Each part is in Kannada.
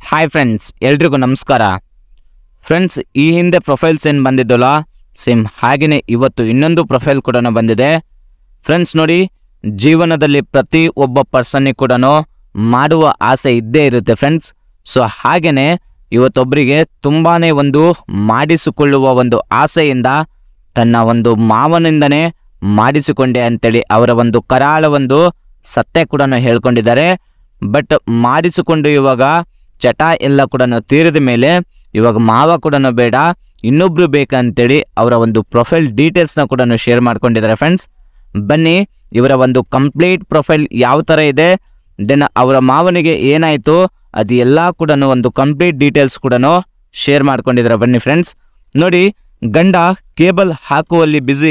ಹಾಯ್ ಫ್ರೆಂಡ್ಸ್ ಎಲ್ರಿಗೂ ನಮಸ್ಕಾರ ಫ್ರೆಂಡ್ಸ್ ಈ ಹಿಂದೆ ಪ್ರೊಫೈಲ್ಸ್ ಏನು ಬಂದಿದ್ದಲ್ಲ ಸೇಮ್ ಹಾಗೆಯೇ ಇವತ್ತು ಇನ್ನೊಂದು ಪ್ರೊಫೈಲ್ ಕೂಡ ಬಂದಿದೆ ಫ್ರೆಂಡ್ಸ್ ನೋಡಿ ಜೀವನದಲ್ಲಿ ಪ್ರತಿ ಒಬ್ಬ ಪರ್ಸನ್ನಿಗೆ ಕೂಡ ಮಾಡುವ ಆಸೆ ಇದ್ದೇ ಇರುತ್ತೆ ಫ್ರೆಂಡ್ಸ್ ಸೊ ಹಾಗೆಯೇ ಇವತ್ತೊಬ್ಬರಿಗೆ ತುಂಬಾ ಒಂದು ಮಾಡಿಸಿಕೊಳ್ಳುವ ಒಂದು ಆಸೆಯಿಂದ ತನ್ನ ಒಂದು ಮಾವನಿಂದನೇ ಮಾಡಿಸಿಕೊಂಡೆ ಅಂತೇಳಿ ಅವರ ಒಂದು ಕರಾಳ ಒಂದು ಸತ್ಯ ಕೂಡ ಹೇಳ್ಕೊಂಡಿದ್ದಾರೆ ಬಟ್ ಮಾಡಿಸಿಕೊಂಡು ಇವಾಗ ಚಟ ಎಲ್ಲ ಕೂಡ ತೀರಿದ ಮೇಲೆ ಇವಾಗ ಮಾವ ಕೂಡ ಬೇಡ ಇನ್ನೊಬ್ರು ಬೇಕಂತೇಳಿ ಅವರ ಒಂದು ಪ್ರೊಫೈಲ್ ಡೀಟೇಲ್ಸ್ನ ಕೂಡ ಶೇರ್ ಮಾಡ್ಕೊಂಡಿದ್ದಾರೆ ಫ್ರೆಂಡ್ಸ್ ಬನ್ನಿ ಇವರ ಒಂದು ಕಂಪ್ಲೀಟ್ ಪ್ರೊಫೈಲ್ ಯಾವ ಥರ ಇದೆ ದೆನ್ ಅವರ ಮಾವನಿಗೆ ಏನಾಯಿತು ಅದು ಎಲ್ಲ ಕೂಡ ಒಂದು ಕಂಪ್ಲೀಟ್ ಡೀಟೇಲ್ಸ್ ಕೂಡ ಶೇರ್ ಮಾಡ್ಕೊಂಡಿದ್ದಾರೆ ಬನ್ನಿ ಫ್ರೆಂಡ್ಸ್ ನೋಡಿ ಗಂಡ ಕೇಬಲ್ ಹಾಕುವಲ್ಲಿ ಬ್ಯುಸಿ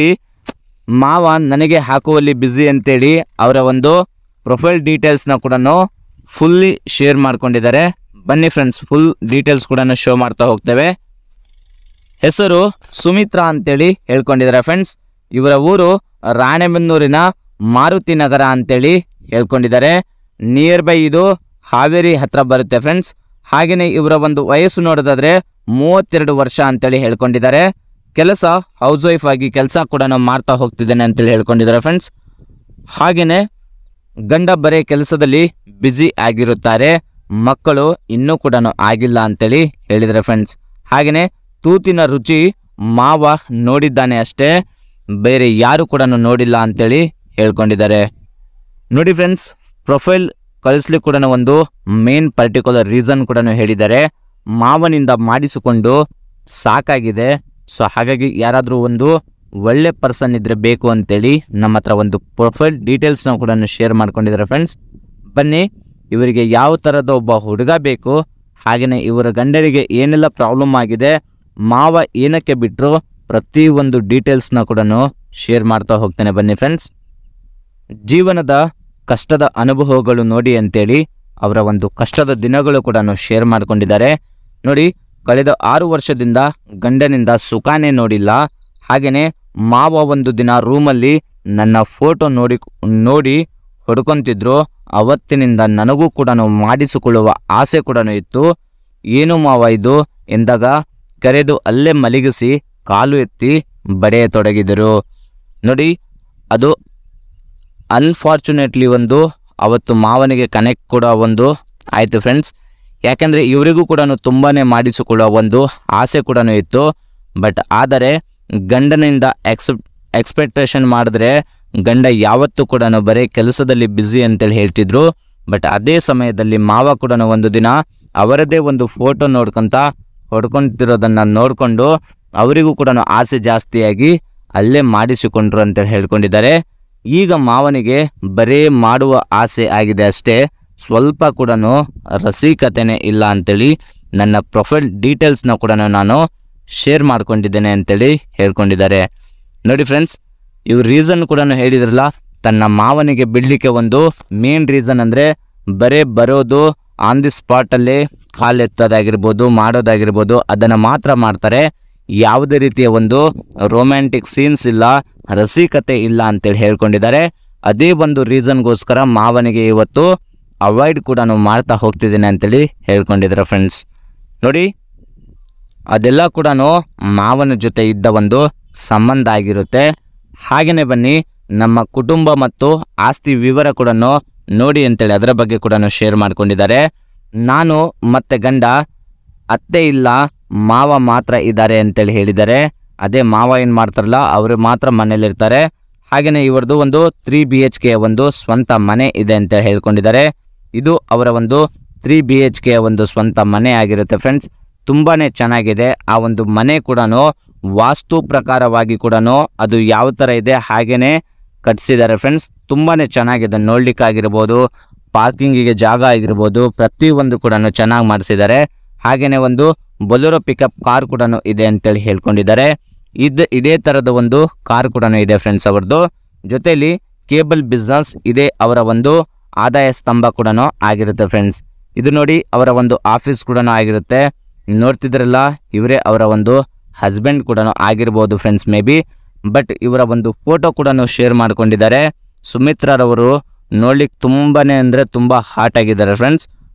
ಮಾವ ನನಗೆ ಹಾಕುವಲ್ಲಿ ಬ್ಯುಸಿ ಅಂತೇಳಿ ಅವರ ಒಂದು ಪ್ರೊಫೈಲ್ ಡೀಟೇಲ್ಸ್ನ ಕೂಡ ಫುಲ್ಲಿ ಶೇರ್ ಮಾಡ್ಕೊಂಡಿದ್ದಾರೆ ಬನ್ನಿ ಫ್ರೆಂಡ್ಸ್ ಫುಲ್ ಡೀಟೇಲ್ಸ್ ಕೂಡ ಶೋ ಮಾಡ್ತಾ ಹೋಗ್ತೇವೆ ಹೆಸರು ಸುಮಿತ್ರಾ ಅಂತೇಳಿ ಹೇಳ್ಕೊಂಡಿದ್ದಾರೆ ಫ್ರೆಂಡ್ಸ್ ಇವರ ಊರು ರಾಣೆಬೆನ್ನೂರಿನ ಮಾರುತಿ ನಗರ ಅಂತೇಳಿ ಹೇಳ್ಕೊಂಡಿದ್ದಾರೆ ನಿಯರ್ ಬೈ ಇದು ಹಾವೇರಿ ಹತ್ರ ಬರುತ್ತೆ ಫ್ರೆಂಡ್ಸ್ ಹಾಗೆಯೇ ಇವರ ಒಂದು ವಯಸ್ಸು ನೋಡೋದಾದ್ರೆ ಮೂವತ್ತೆರಡು ವರ್ಷ ಅಂತೇಳಿ ಹೇಳ್ಕೊಂಡಿದ್ದಾರೆ ಕೆಲಸ ಹೌಸ್ ವೈಫ್ ಆಗಿ ಕೆಲಸ ಕೂಡ ಮಾಡ್ತಾ ಹೋಗ್ತಿದ್ದೇನೆ ಅಂತೇಳಿ ಹೇಳ್ಕೊಂಡಿದ್ದಾರೆ ಫ್ರೆಂಡ್ಸ್ ಹಾಗೆಯೇ ಗಂಡ ಬರೇ ಕೆಲಸದಲ್ಲಿ ಬ್ಯುಸಿ ಆಗಿರುತ್ತಾರೆ ಮಕ್ಕಳು ಇನ್ನೂ ಕೂಡ ಆಗಿಲ್ಲ ಅಂತೇಳಿ ಹೇಳಿದರೆ ಫ್ರೆಂಡ್ಸ್ ಹಾಗೆಯೇ ತೂತಿನ ರುಚಿ ಮಾವ ನೋಡಿದ್ದಾನೆ ಅಷ್ಟೇ ಬೇರೆ ಯಾರು ಕೂಡ ನೋಡಿಲ್ಲ ಅಂತೇಳಿ ಹೇಳ್ಕೊಂಡಿದ್ದಾರೆ ನೋಡಿ ಫ್ರೆಂಡ್ಸ್ ಪ್ರೊಫೈಲ್ ಕಳಿಸ್ಲಿಕ್ಕೆ ಕೂಡ ಒಂದು ಮೇನ್ ಪರ್ಟಿಕ್ಯುಲರ್ ರೀಸನ್ ಕೂಡ ಹೇಳಿದ್ದಾರೆ ಮಾವನಿಂದ ಮಾಡಿಸಿಕೊಂಡು ಸಾಕಾಗಿದೆ ಸೊ ಹಾಗಾಗಿ ಯಾರಾದರೂ ಒಂದು ಒಳ್ಳೆ ಪರ್ಸನ್ ಇದ್ರೆ ಬೇಕು ಅಂತೇಳಿ ನಮ್ಮ ಹತ್ರ ಒಂದು ಪ್ರೊಫೈಲ್ ಡೀಟೇಲ್ಸ್ನ ಕೂಡ ಶೇರ್ ಮಾಡ್ಕೊಂಡಿದ್ದಾರೆ ಫ್ರೆಂಡ್ಸ್ ಬನ್ನಿ ಇವರಿಗೆ ಯಾವ ಥರದ ಒಬ್ಬ ಹುಡುಗ ಬೇಕು ಹಾಗೆಯೇ ಇವರ ಗಂಡರಿಗೆ ಏನೆಲ್ಲ ಪ್ರಾಬ್ಲಮ್ ಆಗಿದೆ ಮಾವ ಏನಕ್ಕೆ ಬಿಟ್ಟರು ಪ್ರತಿಯೊಂದು ಡೀಟೇಲ್ಸ್ನ ಕೂಡ ಶೇರ್ ಮಾಡ್ತಾ ಹೋಗ್ತೇನೆ ಬನ್ನಿ ಫ್ರೆಂಡ್ಸ್ ಜೀವನದ ಕಷ್ಟದ ಅನುಭವಗಳು ನೋಡಿ ಅಂತೇಳಿ ಅವರ ಒಂದು ಕಷ್ಟದ ದಿನಗಳು ಕೂಡ ಶೇರ್ ಮಾಡ್ಕೊಂಡಿದ್ದಾರೆ ನೋಡಿ ಕಳೆದ ಆರು ವರ್ಷದಿಂದ ಗಂಡನಿಂದ ಸುಖಾನೇ ನೋಡಿಲ್ಲ ಹಾಗೆಯೇ ಮಾವ ಒಂದು ದಿನ ರೂಮಲ್ಲಿ ನನ್ನ ಫೋಟೋ ನೋಡಿ ನೋಡಿ ಹೊಡ್ಕೊಂತಿದ್ರು ಅವತ್ತಿನಿಂದ ನನಗೂ ಕೂಡ ಮಾಡಿಸಿಕೊಳ್ಳುವ ಆಸೆ ಕೂಡ ಇತ್ತು ಏನು ಮಾವ ಇದು ಎಂದಾಗ ಕರೆದು ಅಲ್ಲೇ ಮಲಗಿಸಿ ಕಾಲು ಎತ್ತಿ ಬಡೆಯತೊಡಗಿದರು ನೋಡಿ ಅದು ಅನ್ಫಾರ್ಚುನೇಟ್ಲಿ ಒಂದು ಅವತ್ತು ಮಾವನಿಗೆ ಕನೆಕ್ಟ್ ಕೂಡ ಒಂದು ಆಯಿತು ಫ್ರೆಂಡ್ಸ್ ಯಾಕೆಂದರೆ ಇವರಿಗೂ ಕೂಡ ತುಂಬಾ ಮಾಡಿಸಿಕೊಳ್ಳುವ ಒಂದು ಆಸೆ ಕೂಡ ಇತ್ತು ಬಟ್ ಆದರೆ ಗಂಡನಿಂದ ಎಕ್ಸೆಪ್ ಎಕ್ಸ್ಪೆಕ್ಟೇಷನ್ ಮಾಡಿದ್ರೆ ಗಂಡ ಯಾವತ್ತೂ ಕೂಡ ಬರೀ ಕೆಲಸದಲ್ಲಿ ಬ್ಯುಸಿ ಅಂತೇಳಿ ಹೇಳ್ತಿದ್ರು ಬಟ್ ಅದೇ ಸಮಯದಲ್ಲಿ ಮಾವ ಕೂಡ ಒಂದು ದಿನ ಅವರದೇ ಒಂದು ಫೋಟೋ ನೋಡ್ಕೊಂತ ಹೊಡ್ಕೊಂತಿರೋದನ್ನು ನೋಡಿಕೊಂಡು ಅವರಿಗೂ ಕೂಡ ಆಸೆ ಜಾಸ್ತಿಯಾಗಿ ಅಲ್ಲೇ ಮಾಡಿಸಿಕೊಂಡ್ರು ಅಂತೇಳಿ ಹೇಳ್ಕೊಂಡಿದ್ದಾರೆ ಈಗ ಮಾವನಿಗೆ ಬರೇ ಮಾಡುವ ಆಸೆ ಆಗಿದೆ ಅಷ್ಟೇ ಸ್ವಲ್ಪ ಕೂಡ ರಸಿಕತೆನೇ ಇಲ್ಲ ಅಂತೇಳಿ ನನ್ನ ಪ್ರೊಫೈಲ್ ಡೀಟೇಲ್ಸ್ನ ಕೂಡ ನಾನು ಶೇರ್ ಮಾಡ್ಕೊಂಡಿದ್ದೇನೆ ಅಂತೇಳಿ ಹೇಳ್ಕೊಂಡಿದ್ದಾರೆ ನೋಡಿ ಫ್ರೆಂಡ್ಸ್ ಇವ್ರ ರೀಸನ್ ಕೂಡ ಹೇಳಿದ್ರಲ್ಲ ತನ್ನ ಮಾವನಿಗೆ ಬಿಡಲಿಕ್ಕೆ ಒಂದು ಮೇನ್ ರೀಸನ್ ಅಂದರೆ ಬರೇ ಬರೋದು ಆನ್ ದಿ ಸ್ಪಾಟಲ್ಲೇ ಕಾಲೆತ್ತೋದಾಗಿರ್ಬೋದು ಮಾಡೋದಾಗಿರ್ಬೋದು ಅದನ್ನು ಮಾತ್ರ ಮಾಡ್ತಾರೆ ಯಾವುದೇ ರೀತಿಯ ಒಂದು ರೊಮ್ಯಾಂಟಿಕ್ ಸೀನ್ಸ್ ಇಲ್ಲ ರಸಿಕತೆ ಇಲ್ಲ ಅಂತೇಳಿ ಹೇಳ್ಕೊಂಡಿದ್ದಾರೆ ಅದೇ ಒಂದು ರೀಸನ್ಗೋಸ್ಕರ ಮಾವನಿಗೆ ಇವತ್ತು ಅವಾಯ್ಡ್ ಕೂಡ ಮಾಡ್ತಾ ಹೋಗ್ತಿದ್ದೇನೆ ಅಂತೇಳಿ ಹೇಳ್ಕೊಂಡಿದ್ದಾರೆ ಫ್ರೆಂಡ್ಸ್ ನೋಡಿ ಅದೆಲ್ಲ ಕೂಡ ಮಾವನ ಜೊತೆ ಇದ್ದ ಒಂದು ಸಂಬಂಧ ಆಗಿರುತ್ತೆ ಹಾಗೆಯೇ ಬನ್ನಿ ನಮ್ಮ ಕುಟುಂಬ ಮತ್ತು ಆಸ್ತಿ ವಿವರ ಕೂಡ ನೋಡಿ ಅಂತೇಳಿ ಅದರ ಬಗ್ಗೆ ಕೂಡ ಶೇರ್ ಮಾಡ್ಕೊಂಡಿದ್ದಾರೆ ನಾನು ಮತ್ತೆ ಗಂಡ ಅತ್ತೆ ಇಲ್ಲ ಮಾವ ಮಾತ್ರ ಇದ್ದಾರೆ ಅಂತೇಳಿ ಹೇಳಿದ್ದಾರೆ ಅದೇ ಮಾವ ಏನು ಮಾಡ್ತಾರಲ್ಲ ಅವರು ಮಾತ್ರ ಮನೇಲಿರ್ತಾರೆ ಹಾಗೆಯೇ ಇವ್ರದ್ದು ಒಂದು ತ್ರೀ ಬಿ ಎಚ್ ಕೆ ಒಂದು ಸ್ವಂತ ಮನೆ ಇದೆ ಅಂತ ಹೇಳ್ಕೊಂಡಿದ್ದಾರೆ ಇದು ಅವರ ಒಂದು ತ್ರೀ ಬಿ ಎಚ್ ಕೆ ಒಂದು ಸ್ವಂತ ಮನೆ ಆಗಿರುತ್ತೆ ಫ್ರೆಂಡ್ಸ್ ತುಂಬಾ ಚೆನ್ನಾಗಿದೆ ಆ ಒಂದು ಮನೆ ಕೂಡ ವಾಸ್ತು ಪ್ರಕಾರವಾಗಿ ಕೂಡ ಅದು ಯಾವ ಥರ ಇದೆ ಹಾಗೆಯೇ ಕಟ್ಸಿದ್ದಾರೆ ಫ್ರೆಂಡ್ಸ್ ತುಂಬಾ ಚೆನ್ನಾಗಿದೆ ನೋಡ್ಲಿಕ್ಕಾಗಿರ್ಬೋದು ಪಾರ್ಕಿಂಗಿಗೆ ಜಾಗ ಆಗಿರ್ಬೋದು ಪ್ರತಿಯೊಂದು ಕೂಡ ಚೆನ್ನಾಗಿ ಮಾಡಿಸಿದ್ದಾರೆ ಹಾಗೆಯೇ ಒಂದು ಬೊಲೊರೋ ಪಿಕಪ್ ಕಾರ್ ಕೂಡ ಇದೆ ಅಂತೇಳಿ ಹೇಳ್ಕೊಂಡಿದ್ದಾರೆ ಇದು ಇದೇ ಥರದ ಒಂದು ಕಾರ್ ಕೂಡ ಇದೆ ಫ್ರೆಂಡ್ಸ್ ಅವ್ರದ್ದು ಜೊತೆಯಲ್ಲಿ ಕೇಬಲ್ ಬಿಸ್ನೆಸ್ ಇದೇ ಅವರ ಒಂದು ಆದಾಯ ಸ್ತಂಭ ಕೂಡ ಆಗಿರುತ್ತೆ ಫ್ರೆಂಡ್ಸ್ ಇದು ನೋಡಿ ಅವರ ಒಂದು ಆಫೀಸ್ ಕೂಡ ಆಗಿರುತ್ತೆ ನೋಡ್ತಿದ್ರಲ್ಲ ಇವರೇ ಅವರ ಒಂದು ಹಸ್ಬೆಂಡ್ ಕೂಡ ಆಗಿರ್ಬೋದು ಫ್ರೆಂಡ್ಸ್ ಮೇ ಬಿ ಬಟ್ ಇವರ ಒಂದು ಫೋಟೋ ಕೂಡ ಶೇರ್ ಮಾಡ್ಕೊಂಡಿದ್ದಾರೆ ಸುಮಿತ್ರರವರು ನೋಡ್ಲಿಕ್ಕೆ ತುಂಬಾನೇ ಅಂದರೆ ತುಂಬ ಹಾಟ್ ಆಗಿದ್ದಾರೆ ಫ್ರೆಂಡ್ಸ್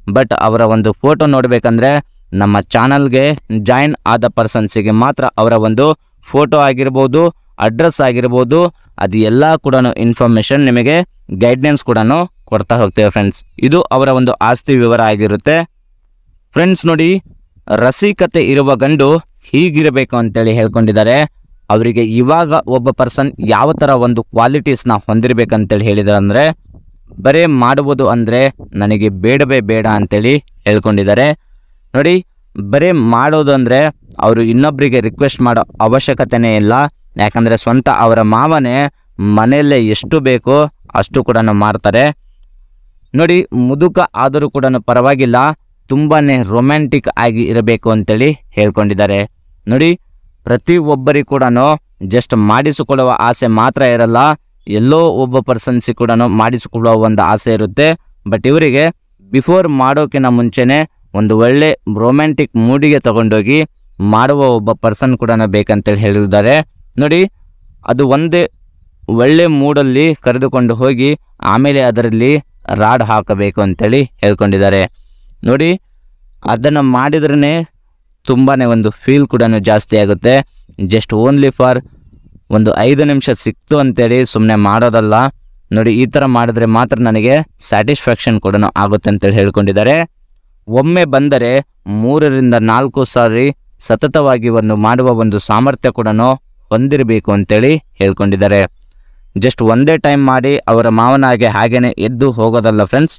ಬಟ್ ಅವರ ಒಂದು ಫೋಟೋ ನೋಡಬೇಕಂದ್ರೆ ನಮ್ಮ ಚಾನಲ್ಗೆ ಜಾಯಿನ್ ಆದ ಪರ್ಸನ್ಸಿಗೆ ಮಾತ್ರ ಅವರ ಒಂದು ಫೋಟೋ ಆಗಿರ್ಬೋದು ಅಡ್ರೆಸ್ ಆಗಿರ್ಬೋದು ಅದು ಎಲ್ಲ ಕೂಡ ಇನ್ಫಾರ್ಮೇಷನ್ ನಿಮಗೆ ಗೈಡ್ಲೈನ್ಸ್ ಕೂಡ ಕೊಡ್ತಾ ಹೋಗ್ತೇವೆ ಫ್ರೆಂಡ್ಸ್ ಇದು ಅವರ ಒಂದು ಆಸ್ತಿ ವಿವರ ಆಗಿರುತ್ತೆ ಫ್ರೆಂಡ್ಸ್ ನೋಡಿ ರಸಿಕತೆ ಇರುವ ಗಂಡು ಹೀಗಿರಬೇಕು ಅಂತೇಳಿ ಹೇಳ್ಕೊಂಡಿದ್ದಾರೆ ಅವರಿಗೆ ಇವಾಗ ಒಬ್ಬ ಪರ್ಸನ್ ಯಾವ ಥರ ಒಂದು ಕ್ವಾಲಿಟೀಸ್ನ ಹೊಂದಿರಬೇಕಂತೇಳಿ ಹೇಳಿದ್ದಾರೆ ಅಂದರೆ ಬರೇ ಮಾಡುವುದು ಅಂದರೆ ನನಗೆ ಬೇಡವೇ ಬೇಡ ಅಂತೇಳಿ ಹೇಳ್ಕೊಂಡಿದ್ದಾರೆ ನೋಡಿ ಬರೇ ಮಾಡೋದು ಅಂದರೆ ಅವರು ಇನ್ನೊಬ್ಬರಿಗೆ ರಿಕ್ವೆಸ್ಟ್ ಮಾಡೋ ಅವಶ್ಯಕತೆನೇ ಇಲ್ಲ ಯಾಕಂದರೆ ಸ್ವಂತ ಅವರ ಮಾವನೇ ಮನೆಯಲ್ಲೇ ಎಷ್ಟು ಬೇಕೋ ಅಷ್ಟು ಕೂಡ ಮಾಡ್ತಾರೆ ನೋಡಿ ಮುದುಕ ಆದರೂ ಕೂಡ ಪರವಾಗಿಲ್ಲ ತುಂಬಾ ರೊಮ್ಯಾಂಟಿಕ್ ಆಗಿ ಇರಬೇಕು ಅಂತೇಳಿ ಹೇಳ್ಕೊಂಡಿದ್ದಾರೆ ನೋಡಿ ಪ್ರತಿ ಒಬ್ಬರಿಗೂ ಕೂಡ ಜಸ್ಟ್ ಮಾಡಿಸಿಕೊಳ್ಳುವ ಆಸೆ ಮಾತ್ರ ಇರಲ್ಲ ಎಲ್ಲೋ ಒಬ್ಬ ಪರ್ಸನ್ಸಿಗೆ ಕೂಡ ಮಾಡಿಸಿಕೊಳ್ಳುವ ಒಂದು ಆಸೆ ಇರುತ್ತೆ ಬಟ್ ಇವರಿಗೆ ಬಿಫೋರ್ ಮಾಡೋಕ್ಕಿಂತ ಮುಂಚೆನೇ ಒಂದು ಒಳ್ಳೆ ರೊಮ್ಯಾಂಟಿಕ್ ಮೂಡಿಗೆ ತಗೊಂಡೋಗಿ ಮಾಡುವ ಒಬ್ಬ ಪರ್ಸನ್ ಕೂಡ ಬೇಕಂತೇಳಿ ಹೇಳಿದ್ದಾರೆ ನೋಡಿ ಅದು ಒಂದೇ ಒಳ್ಳೆ ಮೂಡಲ್ಲಿ ಕರೆದುಕೊಂಡು ಹೋಗಿ ಆಮೇಲೆ ಅದರಲ್ಲಿ ರಾಡ್ ಹಾಕಬೇಕು ಅಂತೇಳಿ ಹೇಳ್ಕೊಂಡಿದ್ದಾರೆ ನೋಡಿ ಅದನ್ನು ಮಾಡಿದ್ರೇ ತುಂಬಾ ಒಂದು ಫೀಲ್ ಕೂಡ ಜಾಸ್ತಿ ಆಗುತ್ತೆ ಜಸ್ಟ್ ಓನ್ಲಿ ಫಾರ್ ಒಂದು ಐದು ನಿಮಿಷ ಸಿಕ್ತು ಅಂತೇಳಿ ಸುಮ್ಮನೆ ಮಾಡೋದಲ್ಲ ನೋಡಿ ಈ ಥರ ಮಾಡಿದ್ರೆ ಮಾತ್ರ ನನಗೆ ಸ್ಯಾಟಿಸ್ಫ್ಯಾಕ್ಷನ್ ಕೂಡ ಆಗುತ್ತೆ ಅಂತೇಳಿ ಹೇಳ್ಕೊಂಡಿದ್ದಾರೆ ಒಮ್ಮೆ ಬಂದರೆ ಮೂರರಿಂದ ನಾಲ್ಕು ಸಾರಿ ಸತತವಾಗಿ ಒಂದು ಮಾಡುವ ಒಂದು ಸಾಮರ್ಥ್ಯ ಕೂಡ ಹೊಂದಿರಬೇಕು ಅಂತೇಳಿ ಹೇಳ್ಕೊಂಡಿದ್ದಾರೆ ಜಸ್ಟ್ ಒಂದೇ ಟೈಮ್ ಮಾಡಿ ಅವರ ಮಾವನಾಗೆ ಹಾಗೇನೆ ಎದ್ದು ಹೋಗೋದಲ್ಲ ಫ್ರೆಂಡ್ಸ್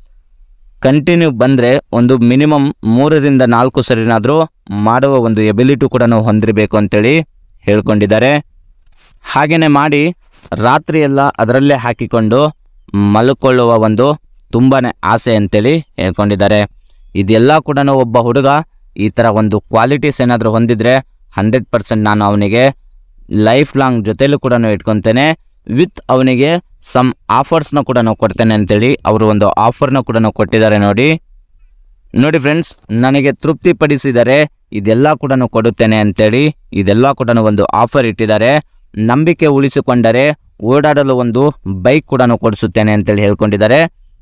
ಕಂಟಿನ್ಯೂ ಬಂದರೆ ಒಂದು ಮಿನಿಮಮ್ ಮೂರರಿಂದ ನಾಲ್ಕು ಸರಿನಾದರೂ ಮಾಡುವ ಒಂದು ಎಬಿಲಿಟಿ ಕೂಡ ಹೊಂದಿರಬೇಕು ಅಂತೇಳಿ ಹೇಳ್ಕೊಂಡಿದ್ದಾರೆ ಹಾಗೆಯೇ ಮಾಡಿ ರಾತ್ರಿ ಎಲ್ಲ ಅದರಲ್ಲೇ ಹಾಕಿಕೊಂಡು ಮಲ್ಕೊಳ್ಳುವ ಒಂದು ತುಂಬಾ ಆಸೆ ಅಂತೇಳಿ ಹೇಳ್ಕೊಂಡಿದ್ದಾರೆ ಇದೆಲ್ಲ ಕೂಡ ಒಬ್ಬ ಹುಡುಗ ಈ ಥರ ಒಂದು ಕ್ವಾಲಿಟೀಸ್ ಏನಾದರೂ ಹೊಂದಿದ್ರೆ ಹಂಡ್ರೆಡ್ ಪರ್ಸೆಂಟ್ ನಾನು ಅವನಿಗೆ ಲೈಫ್ ಲಾಂಗ್ ಜೊತೆಲೂ ಕೂಡ ಇಟ್ಕೊತೇನೆ ವಿತ್ ಅವನಿಗೆ ಸಮ್ ಆಫರ್ಸ್ನ ಕೂಡ ಕೊಡ್ತೇನೆ ಅಂತೇಳಿ ಅವರು ಒಂದು ಆಫರ್ನ ಕೂಡ ಕೊಟ್ಟಿದ್ದಾರೆ ನೋಡಿ ನೋಡಿ ಫ್ರೆಂಡ್ಸ್ ನನಗೆ ತೃಪ್ತಿಪಡಿಸಿದರೆ ಇದೆಲ್ಲ ಕೂಡ ಕೊಡುತ್ತೇನೆ ಅಂತೇಳಿ ಇದೆಲ್ಲ ಕೂಡ ಒಂದು ಆಫರ್ ಇಟ್ಟಿದ್ದಾರೆ ನಂಬಿಕೆ ಉಳಿಸಿಕೊಂಡರೆ ಓಡಾಡಲು ಒಂದು ಬೈಕ್ ಕೂಡ ಕೊಡಿಸುತ್ತೇನೆ ಅಂತೇಳಿ ಹೇಳ್ಕೊಂಡಿದ್ದಾರೆ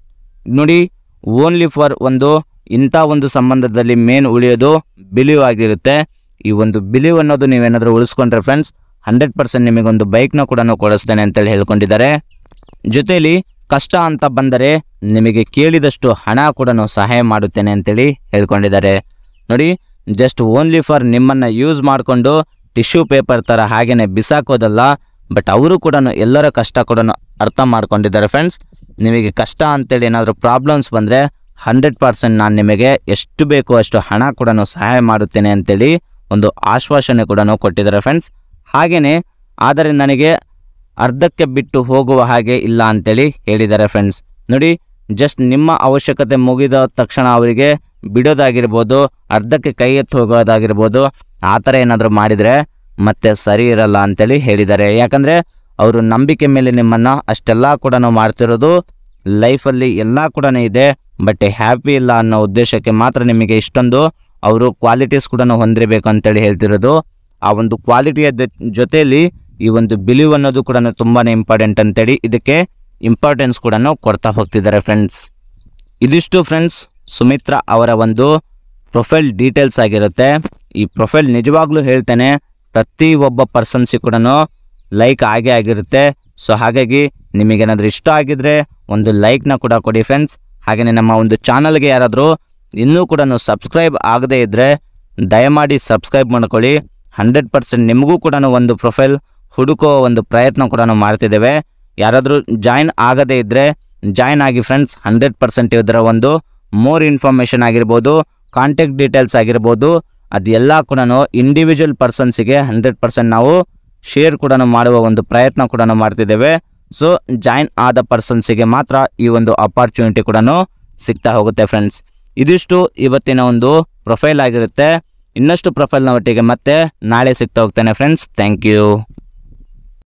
ನೋಡಿ ಓನ್ಲಿ ಫಾರ್ ಒಂದು ಇಂಥ ಒಂದು ಸಂಬಂಧದಲ್ಲಿ ಮೇನ್ ಉಳಿಯೋದು ಬಿಲಿವ್ ಆಗಿರುತ್ತೆ ಈ ಒಂದು ಬಿಲಿವ್ ಅನ್ನೋದು ನೀವೇನಾದರೂ ಉಳಿಸ್ಕೊಂಡ್ರೆ ಫ್ರೆಂಡ್ಸ್ ಹಂಡ್ರೆಡ್ ಪರ್ಸೆಂಟ್ ನಿಮಗೊಂದು ಬೈಕ್ನ ಕೂಡ ಕೊಡಿಸ್ತೇನೆ ಅಂತೇಳಿ ಹೇಳ್ಕೊಂಡಿದ್ದಾರೆ ಜೊತೆಯಲ್ಲಿ ಕಷ್ಟ ಅಂತ ಬಂದರೆ ನಿಮಗೆ ಕೇಳಿದಷ್ಟು ಹಣ ಕೂಡ ಸಹಾಯ ಮಾಡುತ್ತೇನೆ ಅಂತೇಳಿ ಹೇಳ್ಕೊಂಡಿದ್ದಾರೆ ನೋಡಿ ಜಸ್ಟ್ ಓನ್ಲಿ ಫಾರ್ ನಿಮ್ಮನ್ನು ಯೂಸ್ ಮಾಡಿಕೊಂಡು ಟಿಶ್ಯೂ ಪೇಪರ್ ಥರ ಹಾಗೇನೆ ಬಿಸಾಕೋದಲ್ಲ ಬಟ್ ಅವರು ಕೂಡ ಎಲ್ಲರ ಕಷ್ಟ ಕೂಡ ಅರ್ಥ ಮಾಡ್ಕೊಂಡಿದ್ದಾರೆ ಫ್ರೆಂಡ್ಸ್ ನಿಮಗೆ ಕಷ್ಟ ಅಂತೇಳಿ ಏನಾದರೂ ಪ್ರಾಬ್ಲಮ್ಸ್ ಬಂದರೆ ಹಂಡ್ರೆಡ್ ಪರ್ಸೆಂಟ್ ನಾನು ನಿಮಗೆ ಎಷ್ಟು ಬೇಕೋ ಅಷ್ಟು ಹಣ ಕೂಡ ಸಹಾಯ ಮಾಡುತ್ತೇನೆ ಅಂತೇಳಿ ಒಂದು ಆಶ್ವಾಸನೆ ಕೂಡ ಕೊಟ್ಟಿದ್ದಾರೆ ಫ್ರೆಂಡ್ಸ್ ಹಾಗೆಯೇ ಆದರೆ ನನಗೆ ಅರ್ಧಕ್ಕೆ ಬಿಟ್ಟು ಹೋಗುವ ಹಾಗೆ ಇಲ್ಲ ಅಂತೇಳಿ ಹೇಳಿದ್ದಾರೆ ಫ್ರೆಂಡ್ಸ್ ನೋಡಿ ಜಸ್ಟ್ ನಿಮ್ಮ ಅವಶ್ಯಕತೆ ಮುಗಿದ ತಕ್ಷಣ ಅವರಿಗೆ ಬಿಡೋದಾಗಿರ್ಬೋದು ಅರ್ಧಕ್ಕೆ ಕೈ ಎತ್ತು ಹೋಗೋದಾಗಿರ್ಬೋದು ಆ ಥರ ಏನಾದರೂ ಮಾಡಿದರೆ ಮತ್ತೆ ಸರಿ ಇರಲ್ಲ ಅಂತೇಳಿ ಹೇಳಿದ್ದಾರೆ ಯಾಕಂದರೆ ಅವರು ನಂಬಿಕೆ ಮೇಲೆ ನಿಮ್ಮನ್ನು ಅಷ್ಟೆಲ್ಲ ಕೂಡ ಮಾಡ್ತಿರೋದು ಲೈಫಲ್ಲಿ ಎಲ್ಲ ಕೂಡ ಇದೆ ಬಟ್ ಹ್ಯಾಪಿ ಇಲ್ಲ ಅನ್ನೋ ಉದ್ದೇಶಕ್ಕೆ ಮಾತ್ರ ನಿಮಗೆ ಇಷ್ಟೊಂದು ಅವರು ಕ್ವಾಲಿಟೀಸ್ ಕೂಡ ಹೊಂದಿರಬೇಕು ಅಂತೇಳಿ ಹೇಳ್ತಿರೋದು ಆ ಒಂದು ಕ್ವಾಲಿಟಿಯ ಜೊತೆಯಲ್ಲಿ ಈ ಒಂದು ಬಿಲಿವ್ ಅನ್ನೋದು ಕೂಡ ತುಂಬಾ ಇಂಪಾರ್ಟೆಂಟ್ ಅಂತೇಳಿ ಇದಕ್ಕೆ ಇಂಪಾರ್ಟೆನ್ಸ್ ಕೂಡ ಕೊಡ್ತಾ ಹೋಗ್ತಿದ್ದಾರೆ ಫ್ರೆಂಡ್ಸ್ ಇದಿಷ್ಟು ಫ್ರೆಂಡ್ಸ್ ಸುಮಿತ್ರಾ ಅವರ ಒಂದು ಪ್ರೊಫೈಲ್ ಡೀಟೇಲ್ಸ್ ಆಗಿರುತ್ತೆ ಈ ಪ್ರೊಫೈಲ್ ನಿಜವಾಗ್ಲೂ ಹೇಳ್ತೇನೆ ಪ್ರತಿ ಒಬ್ಬ ಪರ್ಸನ್ಸಿಗೆ ಕೂಡ ಲೈಕ್ ಆಗೇ ಆಗಿರುತ್ತೆ ಸೊ ಹಾಗಾಗಿ ನಿಮಗೇನಾದರೂ ಇಷ್ಟ ಆಗಿದ್ರೆ ಒಂದು ಲೈಕ್ನ ಕೂಡ ಕೊಡಿ ಫ್ರೆಂಡ್ಸ್ ಹಾಗೆಯೇ ನಮ್ಮ ಒಂದು ಚಾನಲ್ಗೆ ಯಾರಾದರೂ ಇನ್ನೂ ಕೂಡ ಸಬ್ಸ್ಕ್ರೈಬ್ ಆಗದೇ ಇದ್ದರೆ ದಯಮಾಡಿ ಸಬ್ಸ್ಕ್ರೈಬ್ ಮಾಡ್ಕೊಳ್ಳಿ ಹಂಡ್ರೆಡ್ ಪರ್ಸೆಂಟ್ ನಿಮಗೂ ಕೂಡ ಒಂದು ಪ್ರೊಫೈಲ್ ಹುಡುಕೋ ಒಂದು ಪ್ರಯತ್ನ ಕೂಡ ಮಾಡ್ತಿದ್ದೇವೆ ಯಾರಾದರೂ ಜಾಯಿನ್ ಆಗದೇ ಇದ್ದರೆ ಜಾಯಿನ್ ಆಗಿ ಫ್ರೆಂಡ್ಸ್ ಹಂಡ್ರೆಡ್ ಪರ್ಸೆಂಟ್ ಇದರ ಒಂದು ಮೋರ್ ಇನ್ಫಾರ್ಮೇಷನ್ ಆಗಿರ್ಬೋದು ಕಾಂಟ್ಯಾಕ್ಟ್ ಡೀಟೇಲ್ಸ್ ಆಗಿರ್ಬೋದು ಅದೆಲ್ಲ ಕೂಡ ಇಂಡಿವಿಜುವಲ್ ಪರ್ಸನ್ಸಿಗೆ ಹಂಡ್ರೆಡ್ ಪರ್ಸೆಂಟ್ ನಾವು ಶೇರ್ ಕೂಡ ಮಾಡುವ ಒಂದು ಪ್ರಯತ್ನ ಕೂಡ ಮಾಡ್ತಿದ್ದೇವೆ ಸೊ ಜಾಯಿನ್ ಆದ ಪರ್ಸನ್ಸಿಗೆ ಮಾತ್ರ ಈ ಒಂದು ಅಪಾರ್ಚುನಿಟಿ ಕೂಡ ಸಿಗ್ತಾ ಹೋಗುತ್ತೆ ಫ್ರೆಂಡ್ಸ್ ಇದಿಷ್ಟು ಇವತ್ತಿನ ಒಂದು ಪ್ರೊಫೈಲ್ ಆಗಿರುತ್ತೆ ಇನ್ನಷ್ಟು ಪ್ರೊಫೈಲ್ನ ಒಟ್ಟಿಗೆ ಮತ್ತೆ ನಾಳೆ ಸಿಗ್ತಾ ಹೋಗ್ತೇನೆ ಫ್ರೆಂಡ್ಸ್ ಥ್ಯಾಂಕ್ ಯು